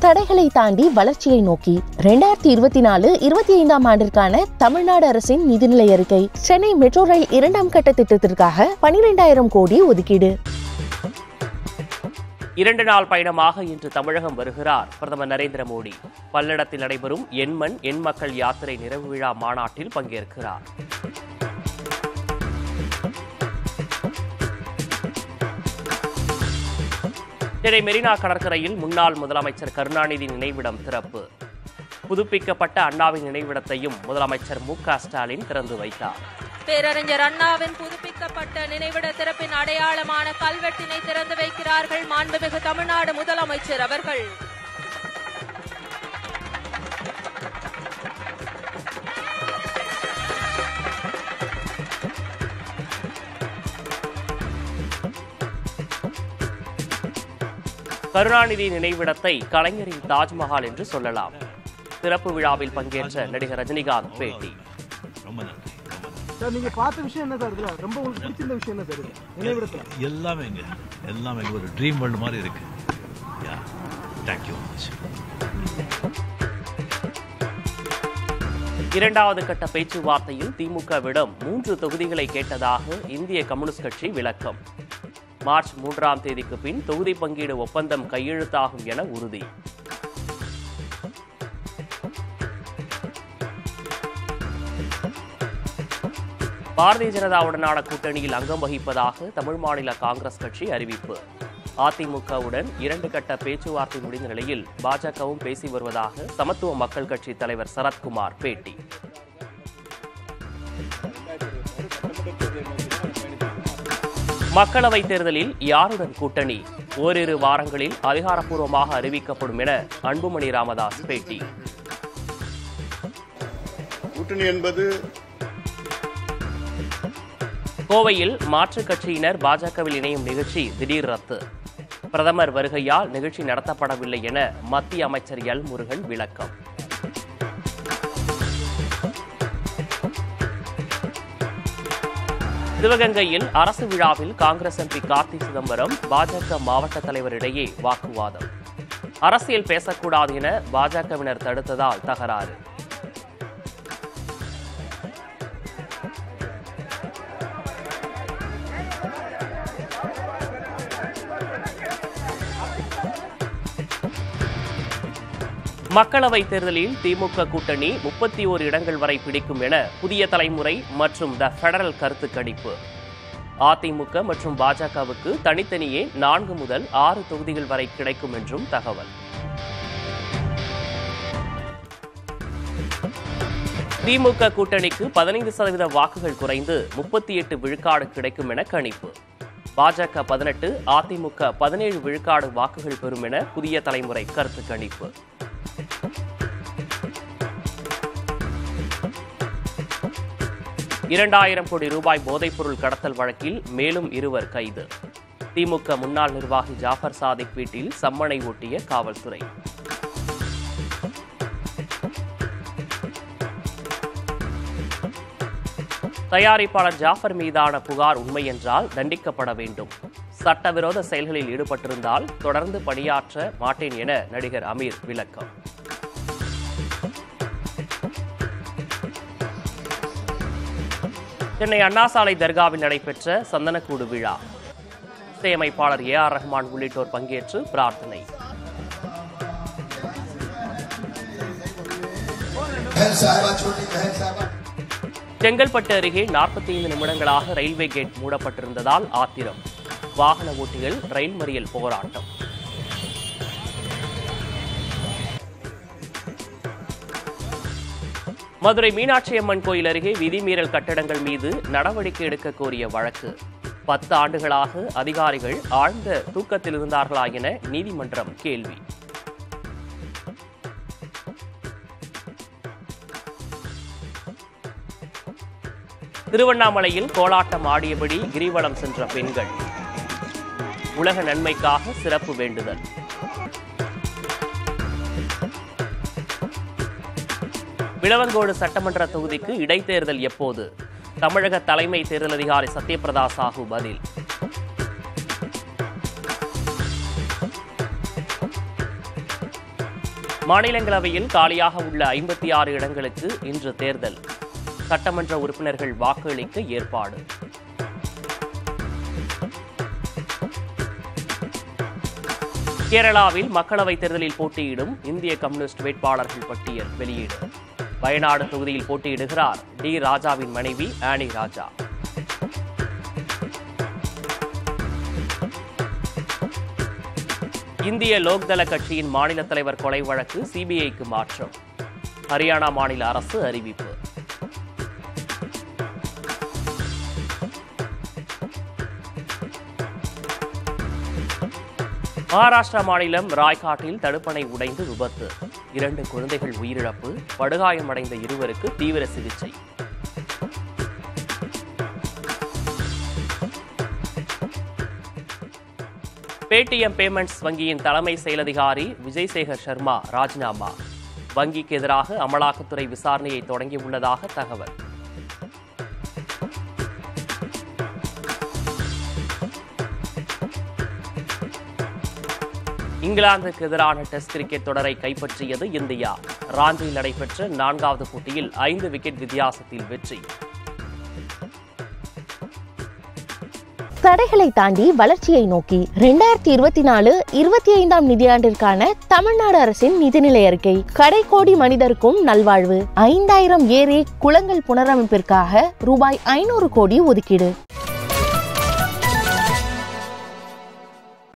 தடைகளை தாண்டி வளர்ச்சியை நோக்கி இரண்டாயிரத்தி இருபத்தி நாலு இருபத்தி ஐந்தாம் ஆண்டிற்கான தமிழ்நாடு அரசின் நிதிநிலை அறிக்கை சென்னை மெட்ரோ ரயில் இரண்டாம் கட்ட திட்டத்திற்காக பனிரெண்டாயிரம் கோடி ஒதுக்கீடு இரண்டு நாள் பயணமாக இன்று தமிழகம் வருகிறார் பிரதமர் நரேந்திர மோடி பல்லடத்தில் நடைபெறும் எண்மண் எண் மக்கள் யாத்திரை நிறைவு விழா மாநாட்டில் பங்கேற்கிறார் சென்னை மெரினா கடற்கரையில் முன்னாள் முதலமைச்சர் கருணாநிதி நினைவிடம் திறப்பு புதுப்பிக்கப்பட்ட அண்ணாவின் நினைவிடத்தையும் முதலமைச்சர் மு க ஸ்டாலின் திறந்து வைத்தார் பேரறிஞர் அண்ணாவின் புதுப்பிக்கப்பட்ட நினைவிட திறப்பின் அடையாளமான கல்வெட்டினை திறந்து வைக்கிறார்கள் மாண்புமிகு தமிழ்நாடு முதலமைச்சர் அவர்கள் கருணாநிதி நினைவிடத்தை கலைஞரின் தாஜ்மஹால் என்று சொல்லலாம் திறப்பு விழாவில் பங்கேற்ற நடிகர் ரஜினிகாந்த் பேட்டி ரொம்ப நன்றி ரொம்ப நன்றி சார் நீங்க பார்த்த விஷயம் என்ன சார் இதுல ரொம்ப உங்களுக்கு பிடிச்சிருந்த விஷயம் என்ன சார் இது நினைவிடத்துல எல்லாமே இங்க எல்லாமே இங்க ஒரு ட்ரீம் வேர்ல்டு மாதிரி இருக்கு யா தேங்க்யூ மச் இரண்டாவது கட்ட பேச்சுவார்த்தையில் திமுகவிடம் மூன்று தொகுதிகளை கேட்டதாக இந்திய கம்யூனிஸ்ட் கட்சி விளக்கம் மார்ச் மூன்றாம் தேதிக்கு பின் தொகுதி பங்கீடு ஒப்பந்தம் கையெழுத்தாகும் என உறுதி பாரதிய ஜனதாவுடனான கூட்டணியில் அங்கம் வகிப்பதாக தமிழ் மாநில காங்கிரஸ் கட்சி அறிவிப்பு அதிமுகவுடன் இரண்டு கட்ட பேச்சுவார்த்தை முடிந்த நிலையில் பாஜகவும் பேசி வருவதாக சமத்துவ மக்கள் கட்சி தலைவர் சரத்குமார் பேட்டி மக்களவைத் தேர்தலில் யாருடன் கூட்டணி ஓரிரு வாரங்களில் அதிகாரப்பூர்வமாக அறிவிக்கப்படும் என அன்புமணி ராமதாஸ் பேட்டி கூட்டணி என்பது கோவையில் மாற்றுக் கட்சியினர் பாஜகவில் இணையும் நிகழ்ச்சி திடீர் ரத்து பிரதமர் வருகையால் நிகழ்ச்சி நடத்தப்படவில்லை என மத்திய அமைச்சர் எல் முருகன் விளக்கம் சிவகங்கையில் அரசு விழாவில் காங்கிரஸ் எம்பி கார்த்தி சிதம்பரம் பாஜக மாவட்ட தலைவரிடையே வாக்குவாதம் அரசியல் பேசக்கூடாது என பாஜகவினர் தடுத்ததால் தகராறு மக்களவைத் தேர்தலில் திமுக கூட்டணி முப்பத்தி ஓரு இடங்கள் வரை பிடிக்கும் என புதிய தலைமுறை மற்றும் த ஃபெடரல் கருத்து கணிப்பு அதிமுக மற்றும் பாஜகவுக்கு தனித்தனியே நான்கு முதல் ஆறு தொகுதிகள் வரை கிடைக்கும் என்றும் தகவல் திமுக கூட்டணிக்கு பதினைந்து சதவீத வாக்குகள் குறைந்து முப்பத்தி எட்டு விழுக்காடு கிடைக்கும் என கணிப்பு பாஜக பதினெட்டு அதிமுக பதினேழு விழுக்காடு வாக்குகள் பெறும் என புதிய தலைமுறை கருத்து கணிப்பு இரண்டாயிரம் கோடி ரூபாய் போதைப்பொருள் கடத்தல் வழக்கில் மேலும் இருவர் கைது திமுக முன்னாள் நிர்வாகி ஜாஃபர் சாதிக் வீட்டில் சம்மனை ஒட்டிய காவல்துறை தயாரிப்பாளர் ஜாஃபர் மீதான புகார் உண்மை என்றால் தண்டிக்கப்பட வேண்டும் சட்டவிரோத செயல்களில் ஈடுபட்டிருந்தால் தொடர்ந்து பணியாற்ற மாட்டேன் என நடிகர் அமீர் விளக்கம் சென்னை அண்ணாசாலை தர்காவில் நடைபெற்ற சந்தனக்கூடு விழா இசையமைப்பாளர் ஏ ஆர் ரஹ்மான் உள்ளிட்டோர் பங்கேற்று பிரார்த்தனை செங்கல்பட்டு அருகே நாற்பத்தி ஐந்து நிமிடங்களாக ரயில்வே கேட் மூடப்பட்டிருந்ததால் ஆத்திரம் வாகன ஓட்டிகள் ரயில் மறியல் போராட்டம் மதுரை மீனாட்சி அம்மன் கோயில் அருகே விதிமீறல் கட்டடங்கள் மீது நடவடிக்கை எடுக்க கோரிய வழக்கு பத்து ஆண்டுகளாக அதிகாரிகள் ஆழ்ந்த தூக்கத்தில் இருந்தார்களா என நீதிமன்றம் கேள்வி திருவண்ணாமலையில் கோலாட்டம் ஆடியபடி கிரிவலம் சென்ற பெண்கள் உலக நன்மைக்காக சிறப்பு வேண்டுதல் விளவங்கோடு சட்டமன்ற தொகுதிக்கு இடைத்தேர்தல் எப்போது தமிழக தலைமை தேர்தல் அதிகாரி சத்யபிரதா சாஹூ பதில் மாநிலங்களவையில் காலியாக உள்ள ஐம்பத்தி ஆறு இடங்களுக்கு இன்று தேர்தல் சட்டமன்ற உறுப்பினர்கள் வாக்களிக்க ஏற்பாடு கேரளாவில் மக்களவைத் தேர்தலில் போட்டியிடும் இந்திய கம்யூனிஸ்ட் வேட்பாளர்கள் பட்டியல் வெளியீடு வயநாடு தொகுதியில் போட்டியிடுகிறார் டி ராஜாவின் மனைவி ஆனி ராஜா இந்திய லோக்தள கட்சியின் மாநில தலைவர் கொலை வழக்கு சிபிஐக்கு மாற்றம் ஹரியானா மாநில அரசு அறிவிப்பு மகாராஷ்டிரா மாநிலம் ராய்காட்டில் தடுப்பணை உடைந்து விபத்து இரண்டு குழந்தைகள் உயிரிழப்பு படுகாயமடைந்த இருவருக்கு தீவிர சிகிச்சை பேடிஎம் பேமெண்ட்ஸ் வங்கியின் தலைமை செயலதிகாரி விஜய்சேகர் சர்மா ராஜினாமா வங்கிக்கு எதிராக அமலாக்கத்துறை விசாரணையை தொடங்கியுள்ளதாக தகவல் இங்கிலாந்துக்கு எதிரான டெஸ்ட் கிரிக்கெட் தொடரை கைப்பற்றியது இந்தியா ராஞ்சியில் நடைபெற்ற நான்காவது போட்டியில் ஐந்து விக்கெட் வித்தியாசத்தில் வெற்றி தடைகளை தாண்டி வளர்ச்சியை நோக்கி ரெண்டாயிரத்தி இருபத்தி நாலு இருபத்தி ஐந்தாம் நிதியாண்டிற்கான தமிழ்நாடு அரசின் நிதிநிலை அறிக்கை கடைக்கோடி மனிதருக்கும் நல்வாழ்வு ஐந்தாயிரம் ஏரி குளங்கள் புனரமைப்பிற்காக ரூபாய் ஐநூறு கோடி ஒதுக்கீடு